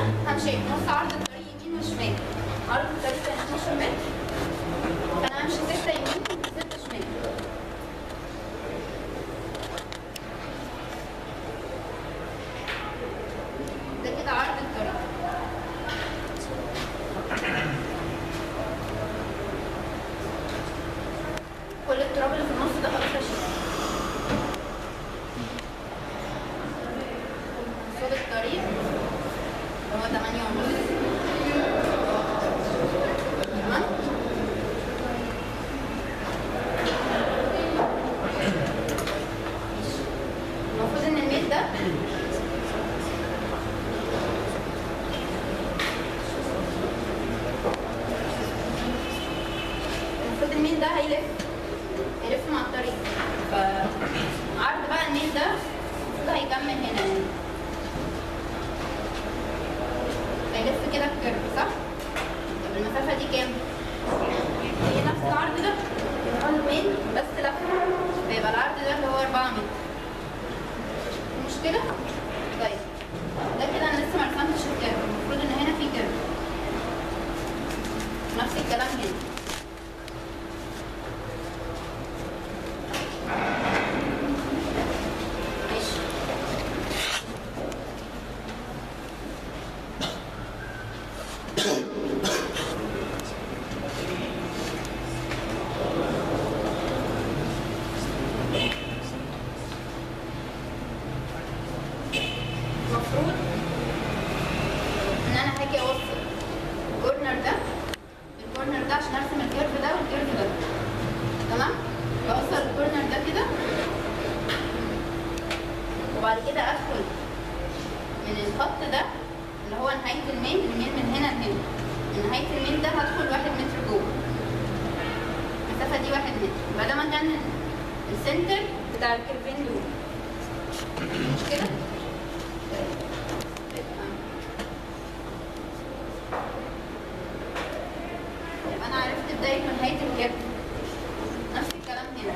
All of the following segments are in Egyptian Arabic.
همشي نص عرض الطريق يمين وشمال عرض الطريق كان 12 متر فانا همشي 6 يمين و6 شمال ده كده عرض الطريق كل التراب اللي في النص ده خلاص هشيله صوب الطريق اللي هو 8 ونص تمام المفروض ان الميل ده المفروض الميل ده هيلف هيلف مع الطريق فعرض بقى الميل ده المفروض هيكمل هنا يعني هيلف كده الكيرف صح؟ طب المسافة دي كام؟ هي نفس العرض ده هو الميل بس لف فيبقى العرض ده اللي هو 4 متر مش كده؟ طيب ده كده انا لسه ما رسمتش الكيرف المفروض ان هنا في كيرف نفس الكلام هنا ماشي المفروض ان انا هاجي اوصل الكورنر ده الكورنر ده عشان ارسم الكيرف ده والكيرف ده تمام بوصل الكورنر ده كده وبعد كده ادخل من الخط ده اللي هو نهايه الميل الميل من هنا لهنا من نهايه الميل ده هدخل واحد متر جوه المسافه دي واحد متر يبقى ده مكان السنتر بتاع الكيرفين دول مش كده؟ يبقى انا عرفت بدايه ونهايه الكيرف نفس الكلام هنا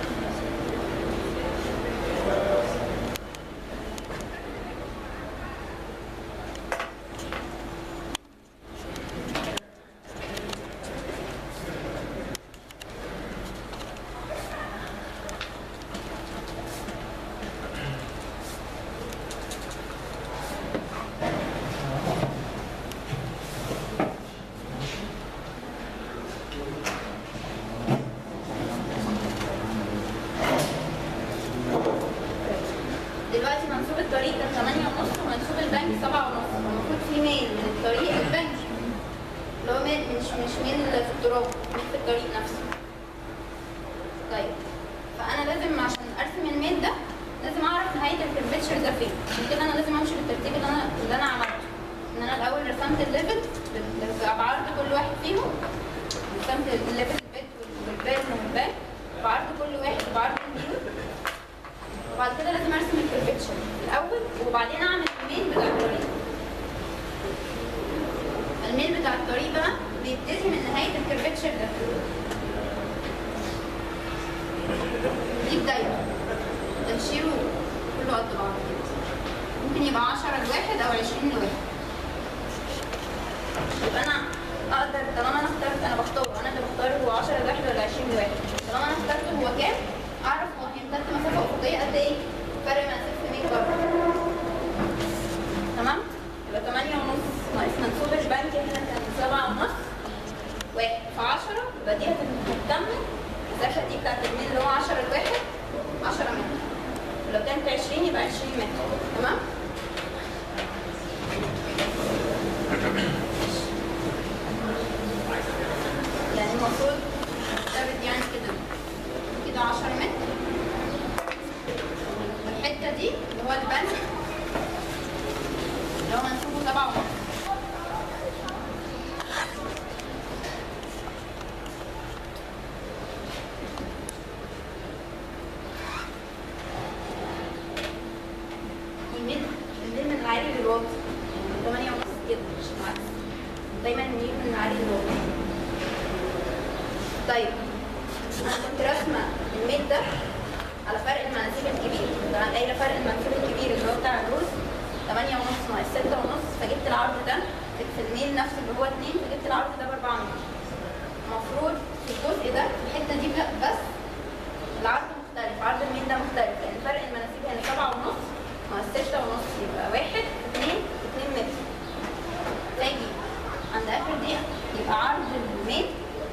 دلوقتي منسوب الطريق كان 8 ونص ومنسوب البنك 7 ونص المفروض في ميل من الطريق للبنك اللي هو ميل مش مش ميل في التراب ميل في الطريق نفسه طيب فانا لازم عشان ارسم الميل ده لازم اعرف نهايه الكيرفتشر ده فين عشان كده انا لازم امشي بالترتيب اللي انا اللي انا عملته ان انا الاول رسمت الليفل بال- بعرض كل واحد فيهم رسمت الليفل البيت والبيت والباك بعرض كل واحد بعرض الميل وبعد كده لازم ارسم الكيرفتشر الاول وبعدين اعمل الميل بتاع الطريق الميل بتاع الطريق بقى بيبتدي من نهايه الكيرفتشر ده دي بدايته تنشيره كله قد بعض كده ممكن يبقى 10 لواحد او 20 لواحد يبقى انا اقدر طالما انا اخترت انا بختاره انا اللي بختار هو 10 لواحد ولا 20 لواحد طالما انا اخترته هو كام اعرف هو هيمتد مسافه افقيه قد ايه فرق مسافه 100 بره تمام يبقى 8 ونص ناقص منسوب البنك هنا كان 7 ونص واحد في 10 يبقى دي هتكمل المسافه دي بتاعت الميل اللي هو 10 لواحد 10 متر ولو كانت 20 يبقى 20 متر تمام يعني المفروض نفترض يعني كده كده 10 متر والحته دي اللي هو البنك اللي هو منسوبه 7 ونص والميل الميل من العالي للواطي يعني 8 ونص كده مش العكس دايما الميل من العالي للواطي طيب انا كنت راسمه الميل ده على فرق المناسيب الكبير طبعا قايله فرق المنسوب الكبير اللي هو بتاع الروز 8 ونص ناقص 6 ونص فجبت العرض ده في في الميل نفسه اللي هو 2 فجبت العرض ده ب 4 متر المفروض في الجزء ده في الحته دي بقى بس العرض مختلف عرض الميل ده مختلف لان فرق المناسيب هنا 7 ونص ناقص 6 ونص يبقى 1 2 2 متر تاجي عند اخر دي يبقى عرض الميل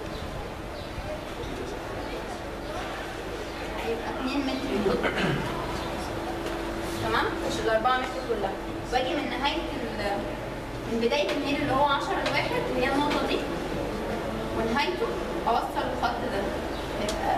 هيبقى 2 متر تمام مش ال 4 متر كلها واجي من نهايه ال- من بدايه الميل اللي هو 10 لواحد اللي هي النقطه دي ونهايته اوصل الخط ده يبقى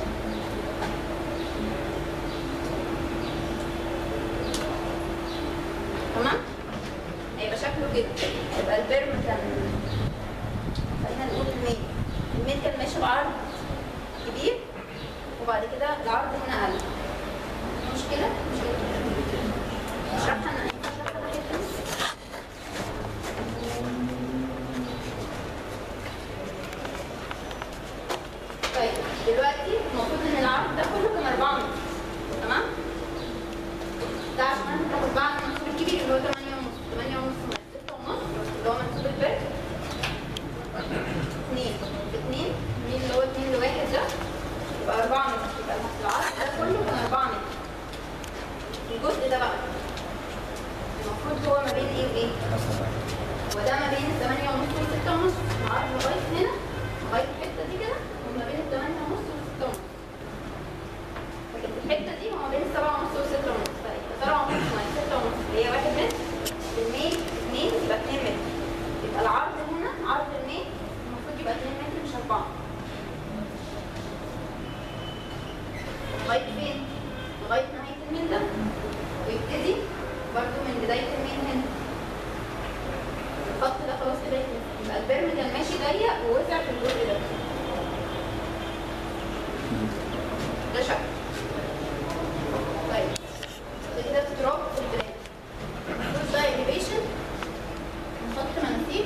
تمام هيبقى شكله كده يبقى البرم كان خلينا نقول الميل الميل كان ماشي بعرض كبير وبعد كده العرض هنا قل مشكلة مشكلة اشرحها انا اشرحها أنا كده. طيب دلوقتي المفروض ان العرض ده كله كان 4 متر تمام ده عشان انا باخد بعد المنسوب الكبير اللي هو 8 ونص 8 ونص ناقص 6 ونص اللي هو منسوب البرد 2 في 2 مين اللي هو 2 لواحد ده يبقى 4 متر يبقى العرض ده كله كان 4 متر الجزء ده بقى المفروض هو ما بين ايه وايه؟ وده ما بين الثمانية ونص والستة ونص العرض لغاية هنا لغاية الحتة دي كده وما بين الثمانية ونص والستة ونص لكن الحتة دي هو ما بين السبعة ونص والستة ونص فيبقى سبعة ونص ناقص ستة ونص اللي هي واحد متر الميل اتنين يبقى اتنين متر يبقى العرض هنا عرض الميل المفروض يبقى اتنين متر مش أربعة لغاية فين؟ لغاية نهاية الميل ده ويبتدي برضو من بداية الميل هنا الخط ده خلاص كده يخلص. يبقى البرم كان ماشي ضيق ووسع في الجزء ده ده شكل طيب ده كده اضطراب في البلاد المفروض بقى elevation نحط مناسيب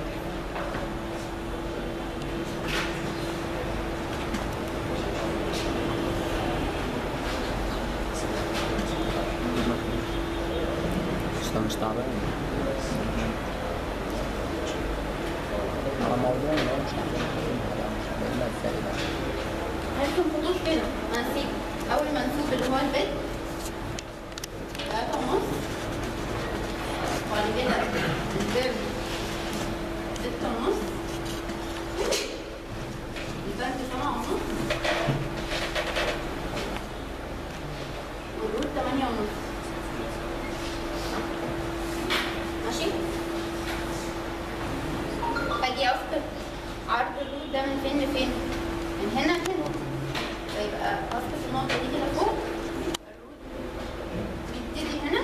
مش مش تعبان على موضوع ان هو مش تعبان مش هيبقى الفائدة هنرسم خطوط كده مناسيب اول منسوب اللي هو البيت تلاتة ونص وبعد كده البرم ستة ونص البنك سبعة ونص والرود تمانية ونص ماشي اجي اسقط عرض الرود ده من فين لفين من هنا لهنا فيبقى اسقط النقطه دي كده فوق الرود بيبتدي هنا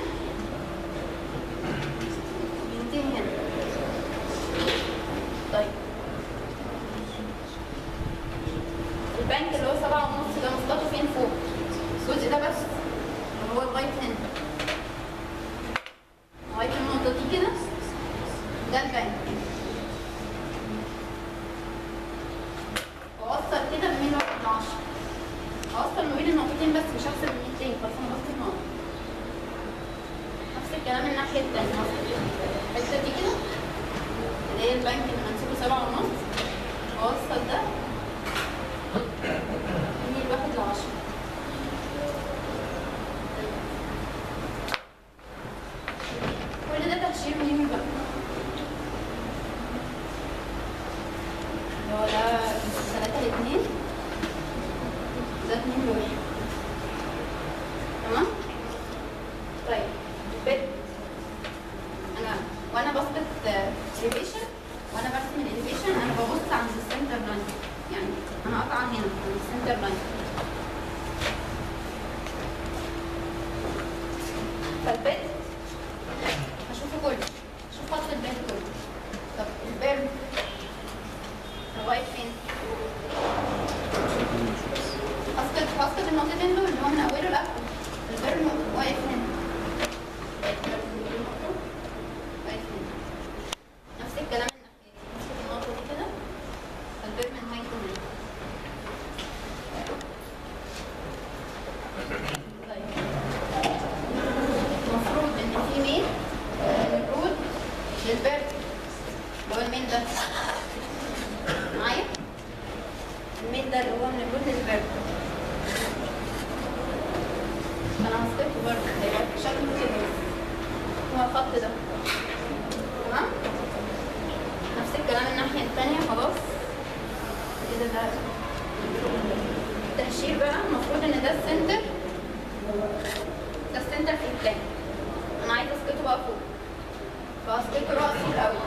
بينتهي هنا طيب البنك اللي هو سبعة ونص ده مسقطه فين فوق الجزء ده بس اللي هو لغايه هنا لغايه النقطه دي كده ده البنك واوصل كده ما بين واحد لعشرة اوصل ما بين النقطتين بس مش هحسب النقطتين بس انا بوصل نقطة نفس الكلام الناحية التانية هوصل الحتة دي كده اللي هي البنك اللي منسوبه سبعة ونص اوصل ده من الواحد لعشرة كل ده تهشير ميمي بقى اللي هو ده ثلاثة لاتنين ده اتنين لواحد تمام؟ طيب البيت أنا وأنا بسقط elevation وأنا برسم الاليفيشن أنا ببص عند السنتر لاين يعني أنا قطعة هنا عند السنتر لاين فالبيت هشوفه كله هشوف خط البيت كله طب البيرم لغاية فين؟ هسقط هسقط النقطتين دول اللي هو من أوله لآخره البرم واقف هنا واقف هنا نفس الكلام الناحية دي هسقط النقطة دي كده البرم نهايته هنا طيب المفروض البرد اللي هو الميل ده معايا الميل ده اللي هو من الجزء البرد انا هسكته برضه هيبقى شكله كده هو الخط ده تمام نفس الكلام الناحية التانية خلاص كده ده التهشير بقى المفروض ان ده السنتر ده السنتر في البلان انا عايزه اسكته بقى فوق فاسكته راسي الاول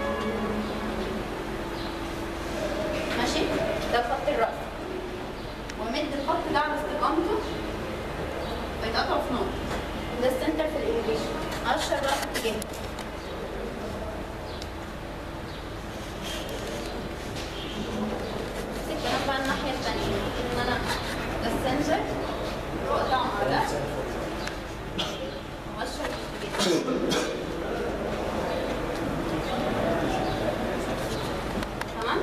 ماشي ده خط الراس وامد الخط ده على استقامته فيتقطع في نقطه ده السنتر في الاليفيشن اشهر بقى في اتجاه نفس الكلام بقى الناحيه الثانيه ان انا ده السنتر واقطع مع ده واشهر في الاتجاه تمام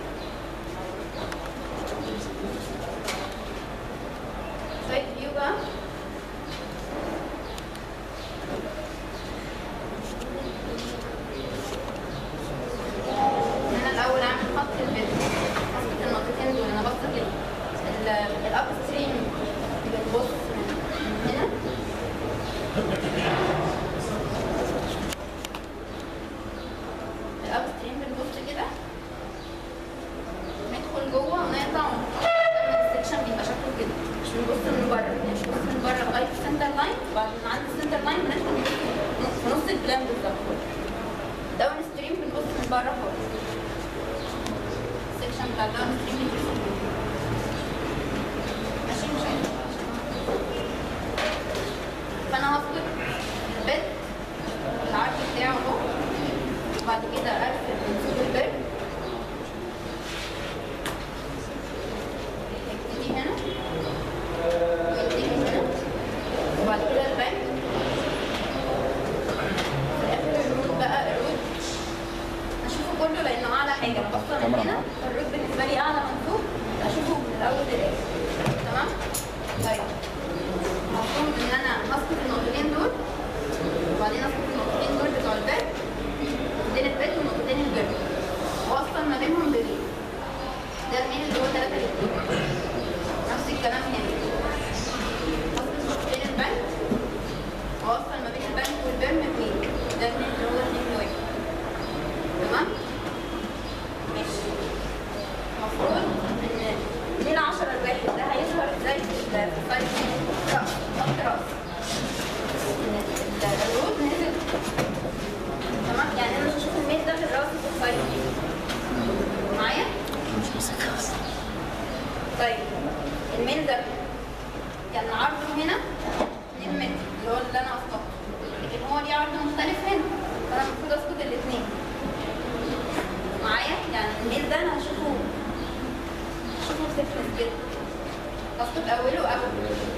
سايد فيو بقى انا الاول اعمل خط البيت خط النقطتين دول انا بص كده الاب ستريم بتبص من هنا الاب ستريم بنبص كده ندخل جوه ونقطع السكشن بيبقى شكله كده مش بنبص من بره يعني مش بنبص من بره لغايه السنتر لاين وبعد ما نعدي السنتر لاين بندخل نبص في نص البلان بالظبط داون ستريم بنبص من بره خالص السكشن بتاع الداون ستريم بنبص من بره. ماشي مش عارف. فانا هسقط البيت العرض بتاعه اهو وبعد كده ارفع منسوب البيت يبتدي هنا وينتهي هنا وبعد كده البنك في الاخر الروت بقى الروت اشوفه كله لانه اعلى حاجه انا باصه من كاميرا هنا معاك؟ الروت بالنسبه لي اعلى منسوب اشوفه من الاول للاخر تمام طيب المفروض ان انا هسقط النقطتين دول وبعدين اسقط النقطتين دول بتوع الباب بين البيت والنقطتين الباب واوصل ما بينهم بمين ده المين اللي هو 3 لتر نفس الكلام هنا وصل نقطتين البنك واوصل ما بين البنك والبرم بمين ده المين اللي هو 2 لواحد تمام ماشي المفروض ان مين 10 الواحد ده هيظهر ازاي في ال- في السايد راس خط راس إن ال- الروت نزل تمام يعني انا مش هشوف الميل ده في الراس في السايد معايا مش ماسك طيب الميل ده كان عرضه هنا 2 متر اللي هو اللي انا اسقطه لكن هو ليه عرض مختلف هنا فانا المفروض اسقط الاثنين معايا يعني الميل ده انا هشوفه هشوفه سيكنس كده اسقط اوله واول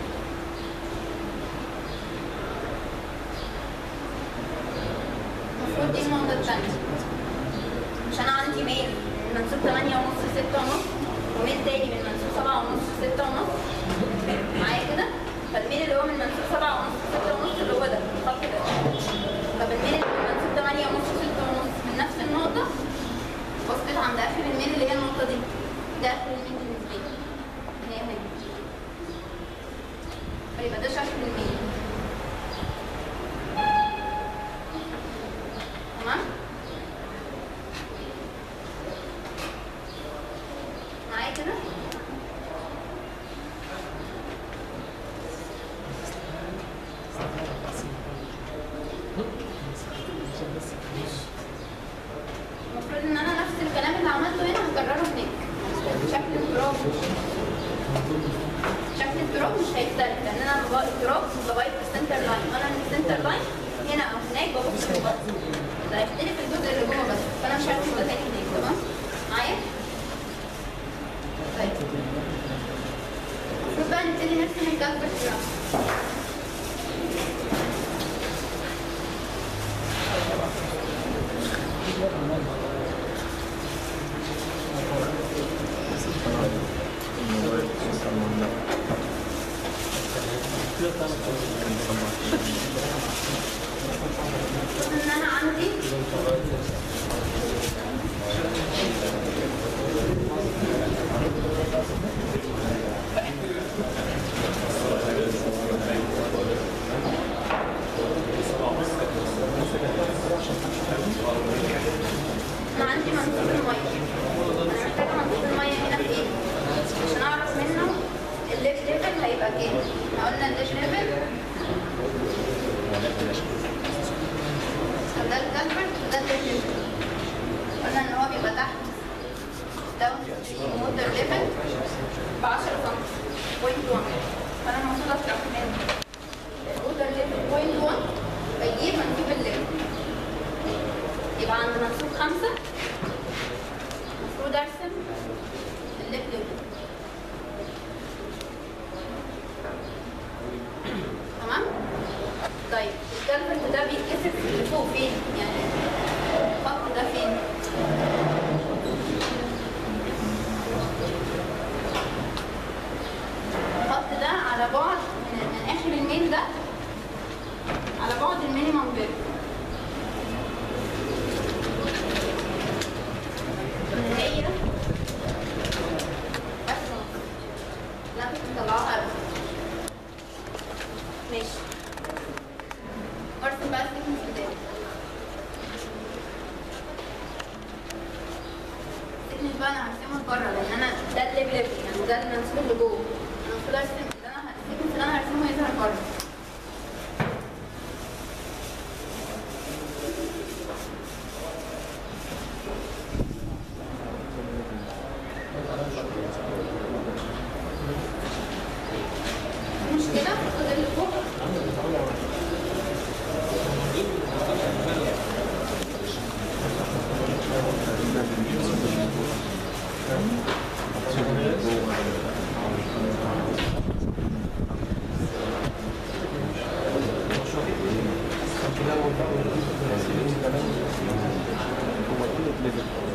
المفروض دي النقطة الثانية مش انا عندي ميل من منسوب 8 ونص 6 ونص وميل تاني من منسوب 7 ونص 6 ونص معايا كده فالميل اللي هو من منسوب 7 ونص 6 ونص اللي هو ده الخط ده طب الميل اللي من منسوب 8 ونص 6 ونص من نفس النقطة بسقط عند اخر الميل اللي هي النقطة دي ده اخر الميل بالنسبة لي هي هنا فيبقى ده شكل الميل تمام معايا كده المفروض ان انا نفس الكلام اللي عملته هنا هكرره هناك شكل التراب شكل التراب مش هيختلف لان انا ببقى التراب لغايه السنتر لاين وانا من السنتر لاين هنا او هناك ببص لبره ده هيختلف الجزء اللي جوه بس فانا مش هرسم ده تاني هناك تمام معايا طيب المفروض بقى نبتدي نرسم الكالكولس بتاعنا المفروض ان انا عندي عندي منسوب الميه انا محتاجه منسوب الميه هنا فين عشان اعرف منه الليف ليفل هيبقى كام احنا قلنا الليف ليفل ده الكالفرت وده الليف ليفل قلنا ان هو بيبقى تحت داون موتر ليفل ب 10 سم بوينت 1 فانا المفروض اطرح من الاوتر ليفل بوينت 1 بجيب منسوب الليفل يبقى عند منسوب خمسة المفروض ارسم الليف ليفل تمام؟ طيب الكالفرت ده بيتكسر اللي فوق فين؟ يعني الخط ده فين؟ الخط ده على بعد من, من اخر الميل ده على بعد المينيمم بير هي بس نقطة. لا نطلعها أبدا. ماشي ارسم بقى السيكونس بتاعي السيكونس بقى انا هرسمه بره لان انا ده الليفل يعني ده المنسوب اللي جوه انا المفروض ارسم اللي انا السيكونس اللي انا هرسمه يظهر بره في مشكلة خد اللي فوق هو كل ليفل